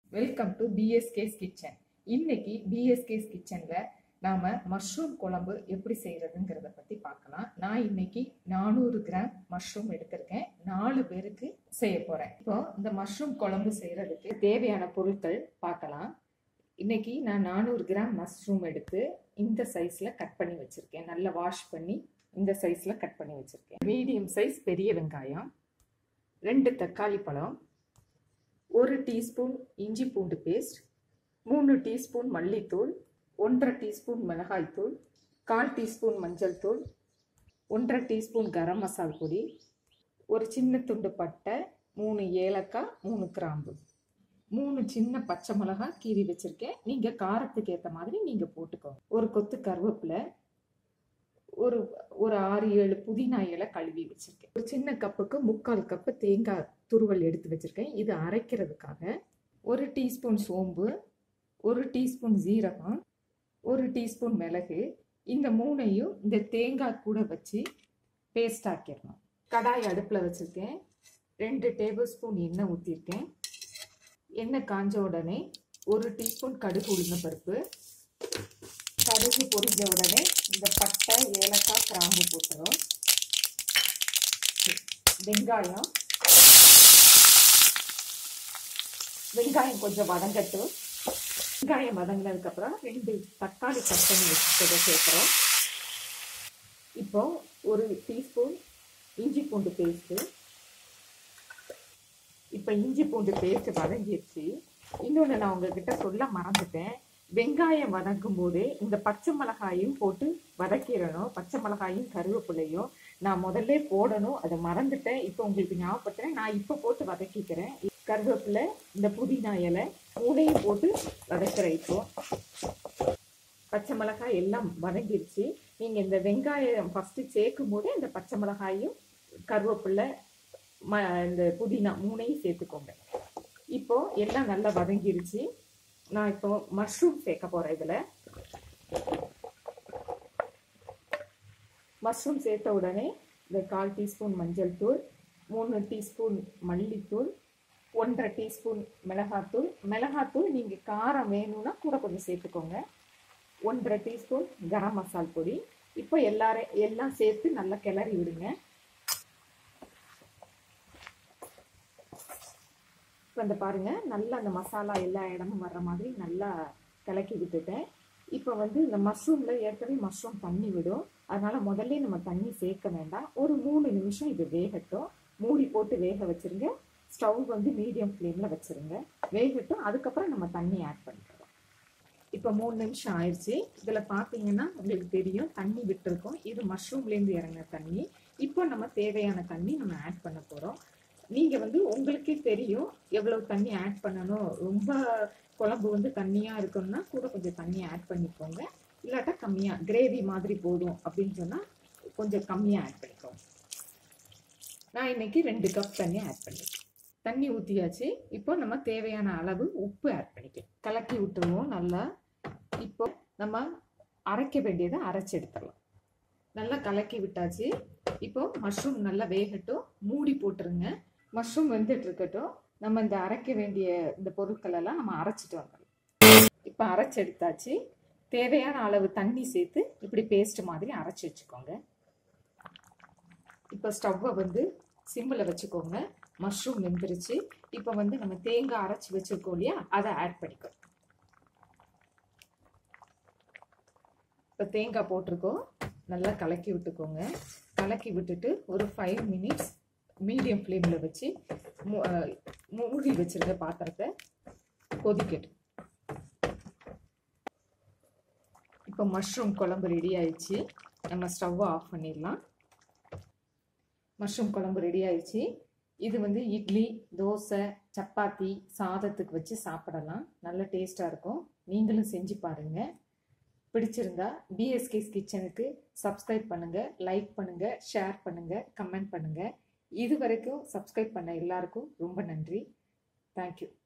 welcome to பிஎஸ்கேஸ் kitchen இன்னைக்கு பிஎஸ்கேஸ் கிச்சனில் நாம் மஷ்ரூம் குழம்பு எப்படி செய்கிறதுங்கிறத பற்றி பார்க்கலாம் நான் இன்னைக்கு நானூறு கிராம் மஷ்ரூம் எடுத்திருக்கேன் நாலு பேருக்கு செய்ய போகிறேன் இப்போ இந்த மஷ்ரூம் குழம்பு செய்கிறதுக்கு தேவையான பொருட்கள் பார்க்கலாம் இன்னைக்கு நான் நானூறு கிராம் மஷ்ரூம் எடுத்து இந்த சைஸில் கட் பண்ணி வச்சுருக்கேன் நல்லா வாஷ் பண்ணி இந்த சைஸில் கட் பண்ணி வச்சுருக்கேன் மீடியம் சைஸ் பெரிய வெங்காயம் ரெண்டு தக்காளி பழம் ஒரு டீஸ்பூன் இஞ்சி பூண்டு பேஸ்ட் மூணு டீஸ்பூன் மல்லித்தூள் ஒன்றரை டீஸ்பூன் மிளகாய்த்தூள் கால் டீஸ்பூன் மஞ்சள் தூள் ஒன்றரை டீஸ்பூன் கரம் மசால் பொடி ஒரு சின்ன துண்டு பட்டை மூணு ஏலக்காய் மூணு கிராம்பு மூணு சின்ன பச்சை மிளகாய் கீறி வச்சுருக்கேன் நீங்கள் காரத்துக்கு ஏற்ற மாதிரி நீங்கள் போட்டுக்கோங்க ஒரு கொத்து கருவேப்பிலை ஒரு ஒரு ஆறு ஏழு புதினா இலை கழுவி வச்சுருக்கேன் ஒரு சின்ன கப்புக்கு முக்கால் கப்பு தேங்காய் துருவல் எடுத்து வச்சுருக்கேன் இது அரைக்கிறதுக்காக ஒரு டீஸ்பூன் சோம்பு ஒரு டீஸ்பூன் ஜீரகம் ஒரு டீஸ்பூன் மிளகு இந்த மூணையும் இந்த தேங்காய் கூட வச்சு பேஸ்ட் ஆக்கிடணும் கடாய் அடுப்பில் வச்சுருக்கேன் ரெண்டு டேபிள் ஸ்பூன் எண்ணெய் ஊற்றிருக்கேன் எண்ணெய் காஞ்ச உடனே ஒரு டீஸ்பூன் கடுகு உளுந்த பருப்பு கடுகு பொரிஞ்ச உடனே இந்த பட்டை ஏலக்காய் கிராம்பு போட்டுரும் வெங்காயம் வெங்காயம் கொஞ்சம் வதங்கட்டும் வெங்காயம் வதங்கினதுக்கப்புறம் ரெண்டு தக்காளி கட் பண்ணி வச்சுட்டதை சேர்க்குறோம் இப்போ ஒரு டீஸ்பூன் இஞ்சி பூண்டு பேஸ்ட்டு இப்போ இஞ்சி பூண்டு பேஸ்ட் வதங்கிடுச்சு இன்னொன்று நான் உங்ககிட்ட சொல்ல மறந்துட்டேன் வெங்காயம் வதக்கும் போதே இந்த பச்சை மிளகாயும் போட்டு வதக்கிடணும் பச்சை மிளகாயும் கருவேப்பிலையும் நான் முதல்ல போடணும் அதை மறந்துட்டேன் இப்போ உங்களுக்கு ஞாபகப்படுத்துறேன் நான் இப்போ போட்டு வதக்கிக்கிறேன் கருவேப்பிலை இந்த புதினா இலை மூணையும் போட்டு வதக்கிறேன் இப்போ பச்சை மிளகாய் எல்லாம் வதங்கிருச்சு நீங்கள் இந்த வெங்காயம் ஃபஸ்ட்டு சேர்க்கும் போதே இந்த பச்சை மிளகாயும் கருவேப்பிலை ம இந்த புதினா மூணையும் சேர்த்துக்கோங்க இப்போ எல்லாம் நல்லா வதங்கிருச்சு நான் இப்போ மஷ்ரூம் சேர்க்க போகிறேன் இதில் மஷ்ரூம் சேர்த்த உடனே இந்த கால் டீஸ்பூன் மஞ்சள் தூள் மூணு டீஸ்பூன் மல்லித்தூள் ஒன்றரை டீஸ்பூன் மிளகாத்தூள் மிளகாத்தூள் நீங்கள் காரம் வேணும்னா கூட கொஞ்சம் சேர்த்துக்கோங்க ஒன்றரை டீஸ்பூன் கரம் மசால் பொடி இப்போ எல்லாரும் எல்லாம் சேர்த்து நல்லா கிளறி விடுங்க இப்போ இந்த பாருங்கள் நல்லா அந்த மசாலா எல்லா இடமும் வர்ற மாதிரி நல்லா கலக்கி விட்டுட்டேன் இப்போ வந்து இந்த மஷ்ரூமில் ஏற்கனவே மஷ்ரூம் தண்ணி விடும் அதனால் முதல்ல நம்ம தண்ணி சேர்க்க வேண்டாம் ஒரு மூணு நிமிஷம் இது வேகட்டும் மூடி போட்டு வேக வச்சுருங்க ஸ்டவ் வந்து மீடியம் ஃப்ளேமில் வச்சுருங்க வேகட்டும் அதுக்கப்புறம் நம்ம தண்ணி ஆட் பண்ணிக்கிறோம் இப்போ மூணு நிமிஷம் ஆயிடுச்சு இதில் பார்த்தீங்கன்னா உங்களுக்கு தெரியும் தண்ணி விட்டுருக்கோம் இது மஷ்ரூம்லேருந்து இறங்கின தண்ணி இப்போ நம்ம தேவையான தண்ணி நம்ம ஆட் பண்ண போகிறோம் நீங்கள் வந்து உங்களுக்கே தெரியும் எவ்வளோ தண்ணி ஆட் பண்ணணும் ரொம்ப குழம்பு வந்து தண்ணியாக இருக்கணும்னா கூட கொஞ்சம் தண்ணி ஆட் பண்ணிக்கோங்க இல்லாட்டா கம்மியாக கிரேவி மாதிரி போதும் அப்படின்னு சொன்னால் கொஞ்சம் கம்மியாக ஆட் பண்ணிக்கோங்க நான் இன்னைக்கு ரெண்டு கப் தண்ணி ஆட் பண்ணிருக்கேன் தண்ணி ஊற்றியாச்சு இப்போ நம்ம தேவையான அளவு உப்பு ஆட் பண்ணிக்கலாம் கலக்கி விட்டுருவோம் நல்லா இப்போ நம்ம அரைக்க வேண்டியதை அரைச்சி எடுத்துடலாம் நல்லா கலக்கி விட்டாச்சு இப்போ மஷ்ரூம் நல்லா வேகட்டும் மூடி போட்டுருங்க மஷ்ரூம் வெந்துட்டு இருக்கட்டும் நம்ம இந்த அரைக்க வேண்டிய இந்த பொருட்கள் எல்லாம் நம்ம அரைச்சிட்டு வந்துடலாம் இப்போ அரைச்சி எடுத்தாச்சு தேவையான அளவு தண்ணி சேர்த்து இப்படி பேஸ்ட் மாதிரி அரைச்சி வச்சுக்கோங்க இப்போ ஸ்டவ்வை வந்து சிம்மில் வச்சுக்கோங்க மஷ்ரூம் வெந்துருச்சு இப்போ வந்து நம்ம தேங்காய் அரைச்சி வச்சுருக்கோம் இல்லையா அதை ஆட் பண்ணிக்கோ இப்போ தேங்காய் போட்டிருக்கோம் நல்லா கலக்கி விட்டுக்கோங்க கலக்கி விட்டுட்டு ஒரு ஃபைவ் மினிட்ஸ் மீடியம் ஃப்ளேமில் வச்சு மூடி வச்சுருக்க பாத்திரத்தை கொதிக்கட்டும் இப்போ மஷ்ரூம் குழம்பு ரெடி ஆயிடுச்சு நம்ம ஸ்டவ்வை ஆஃப் பண்ணிடலாம் மஷ்ரூம் குழம்பு ரெடி ஆயிடுச்சு இது வந்து இட்லி தோசை சப்பாத்தி சாதத்துக்கு வச்சு சாப்பிடலாம் நல்ல டேஸ்ட்டாக இருக்கும் நீங்களும் செஞ்சு பாருங்கள் பிடிச்சிருந்தா பிஎஸ்கேஸ் கிச்சனுக்கு சப்ஸ்கிரைப் பண்ணுங்கள் லைக் பண்ணுங்கள் ஷேர் பண்ணுங்கள் கமெண்ட் பண்ணுங்கள் இது வரைக்கும் சப்ஸ்கிரைப் பண்ண எல்லாருக்கும் ரொம்ப நன்றி தேங்க்யூ